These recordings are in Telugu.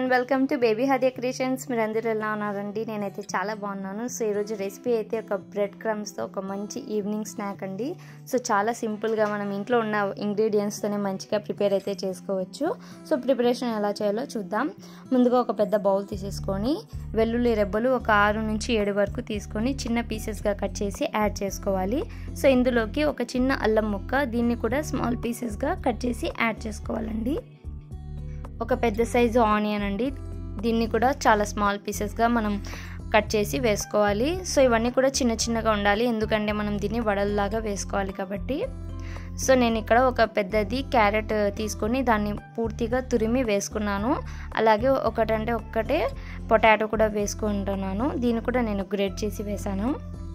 and welcome to baby Hadiya creations మీరు అందరూ ఎలా ఉన్నారండి నేనైతే చాలా బాగున్నాను సో ఈరోజు రెసిపీ అయితే ఒక బ్రెడ్ క్రమ్స్తో ఒక మంచి ఈవినింగ్ స్నాక్ అండి సో చాలా సింపుల్గా మనం ఇంట్లో ఉన్న ఇంగ్రీడియంట్స్తోనే మంచిగా ప్రిపేర్ అయితే చేసుకోవచ్చు సో ప్రిపరేషన్ ఎలా చేయాలో చూద్దాం ముందుగా ఒక పెద్ద బౌల్ తీసేసుకొని వెల్లుల్లి రెబ్బలు ఒక ఆరు నుంచి ఏడు వరకు తీసుకొని చిన్న పీసెస్గా కట్ చేసి యాడ్ చేసుకోవాలి సో ఇందులోకి ఒక చిన్న అల్లం ముక్క దీన్ని కూడా స్మాల్ పీసెస్గా కట్ చేసి యాడ్ చేసుకోవాలండి ఒక పెద్ద సైజు ఆనియన్ అండి దీన్ని కూడా చాలా స్మాల్ పీసెస్గా మనం కట్ చేసి వేసుకోవాలి సో ఇవన్నీ కూడా చిన్న చిన్నగా ఉండాలి ఎందుకంటే మనం దీన్ని వడల్లాగా వేసుకోవాలి కాబట్టి సో నేను ఇక్కడ ఒక పెద్దది క్యారెట్ తీసుకొని దాన్ని పూర్తిగా తురిమి వేసుకున్నాను అలాగే ఒకటంటే ఒక్కటే పొటాటో కూడా వేసుకుంటున్నాను దీన్ని కూడా నేను గ్రేట్ చేసి వేసాను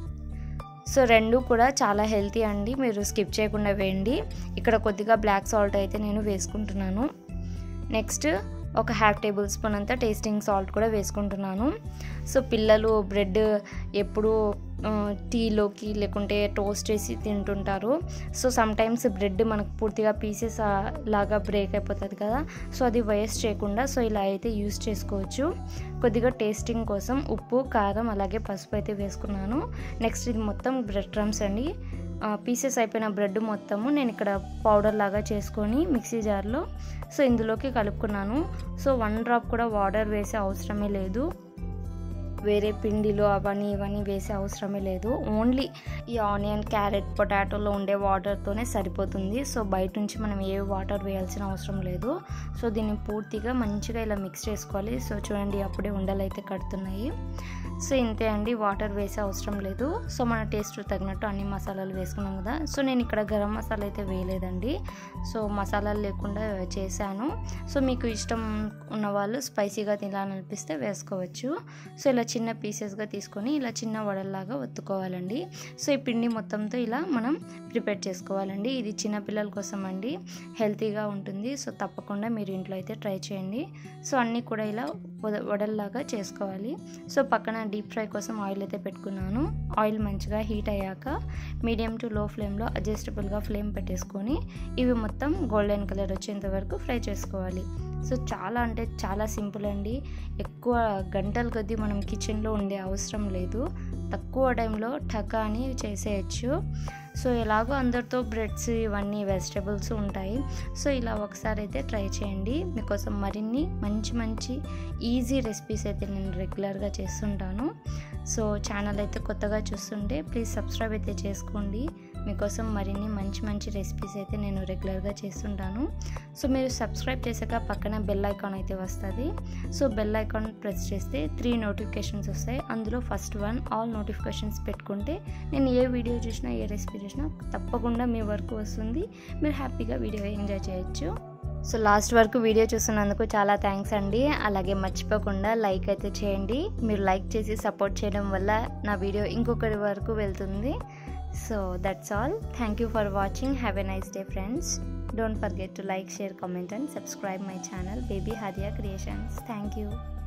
సో రెండు కూడా చాలా హెల్తీ అండి మీరు స్కిప్ చేయకుండా వేయండి ఇక్కడ కొద్దిగా బ్లాక్ సాల్ట్ అయితే నేను వేసుకుంటున్నాను నెక్స్ట్ ఒక హాఫ్ టేబుల్ స్పూన్ అంతా టేస్టింగ్ సాల్ట్ కూడా వేసుకుంటున్నాను సో పిల్లలు బ్రెడ్ ఎప్పుడు టీలోకి లేకుంటే టోస్ట్ చేసి తింటుంటారు సో సమ్టైమ్స్ బ్రెడ్ మనకు పూర్తిగా పీసెస్ లాగా బ్రేక్ అయిపోతుంది కదా సో అది వేస్ట్ చేయకుండా సో ఇలా అయితే యూస్ చేసుకోవచ్చు కొద్దిగా టేస్టింగ్ కోసం ఉప్పు కారం అలాగే పసుపు అయితే వేసుకున్నాను నెక్స్ట్ ఇది మొత్తం బ్రెడ్ క్రమ్స్ అండి పీసెస్ అయిపోయిన బ్రెడ్ మొత్తము నేను ఇక్కడ పౌడర్ లాగా చేసుకొని మిక్సీ జార్లో సో ఇందులోకి కలుపుకున్నాను సో వన్ డ్రాప్ కూడా వాటర్ వేసే అవసరమే లేదు వేరే పిండిలో అవన్నీ ఇవన్నీ వేసే అవసరమే లేదు ఓన్లీ ఈ ఆనియన్ క్యారెట్ పొటాటోలో ఉండే వాటర్తోనే సరిపోతుంది సో బయట నుంచి మనం ఏ వాటర్ వేయాల్సిన అవసరం లేదు సో దీన్ని పూర్తిగా మంచిగా ఇలా మిక్స్ చేసుకోవాలి సో చూడండి అప్పుడే ఉండలు అయితే కడుతున్నాయి సో ఇంతే అండి వాటర్ వేసే అవసరం లేదు సో మన టేస్ట్ తగినట్టు అన్ని మసాలాలు వేసుకున్నాం కదా సో నేను ఇక్కడ గరం మసాలా అయితే వేయలేదండి సో మసాలాలు లేకుండా చేశాను సో మీకు ఇష్టం ఉన్న వాళ్ళు స్పైసీగా తినాలనిపిస్తే వేసుకోవచ్చు సో ఇలా చిన్న పీసెస్గా తీసుకొని ఇలా చిన్న వడల్లాగా ఒత్తుకోవాలండి సో ఈ పిండి మొత్తంతో ఇలా మనం ప్రిపేర్ చేసుకోవాలండి ఇది చిన్నపిల్లల కోసం అండి హెల్తీగా ఉంటుంది సో తప్పకుండా మీరు ఇంట్లో అయితే ట్రై చేయండి సో అన్నీ కూడా ఇలా వడల్లాగా చేసుకోవాలి సో పక్కన డీప్ ఫ్రై కోసం ఆయిల్ అయితే పెట్టుకున్నాను ఆయిల్ మంచిగా హీట్ అయ్యాక మీడియం టు లో ఫ్లేమ్లో అడ్జస్టబుల్గా ఫ్లేమ్ పెట్టేసుకొని ఇవి మొత్తం గోల్డెన్ కలర్ వచ్చేంత వరకు ఫ్రై చేసుకోవాలి సో చాలా అంటే చాలా సింపుల్ అండి ఎక్కువ గంటల కొద్దీ మనం కిచెన్లో ఉండే అవసరం లేదు తక్కువ టైంలో టకా అని చేసేయచ్చు సో ఎలాగో అందరితో బ్రెడ్స్ ఇవన్నీ వెజిటబుల్స్ ఉంటాయి సో ఇలా ఒకసారి అయితే ట్రై చేయండి మీకోసం మరిన్ని మంచి మంచి ఈజీ రెసిపీస్ అయితే నేను రెగ్యులర్గా చేస్తుంటాను సో ఛానల్ అయితే కొత్తగా చూస్తుంటే ప్లీజ్ సబ్స్క్రైబ్ అయితే చేసుకోండి మీకోసం మరిన్ని మంచి మంచి రెసిపీస్ అయితే నేను రెగ్యులర్గా చేస్తుంటాను సో మీరు సబ్స్క్రైబ్ చేశాక పక్కన బెల్ ఐకాన్ అయితే వస్తుంది సో బెల్ ఐకాన్ ప్రెస్ చేస్తే త్రీ నోటిఫికేషన్స్ వస్తాయి అందులో ఫస్ట్ వన్ ఆల్ నోటిఫికేషన్స్ పెట్టుకుంటే నేను ఏ వీడియో చూసినా ఏ రెసిపీ చూసినా తప్పకుండా మీ వరకు వస్తుంది మీరు హ్యాపీగా వీడియో ఎంజాయ్ చేయొచ్చు సో లాస్ట్ వరకు వీడియో చూస్తున్నందుకు చాలా థ్యాంక్స్ అండి అలాగే మర్చిపోకుండా లైక్ అయితే చేయండి మీరు లైక్ చేసి సపోర్ట్ చేయడం వల్ల నా వీడియో ఇంకొకరి వరకు వెళ్తుంది so that's all thank you for watching have a nice day friends don't forget to like share comment and subscribe my channel baby Hadiya creations thank you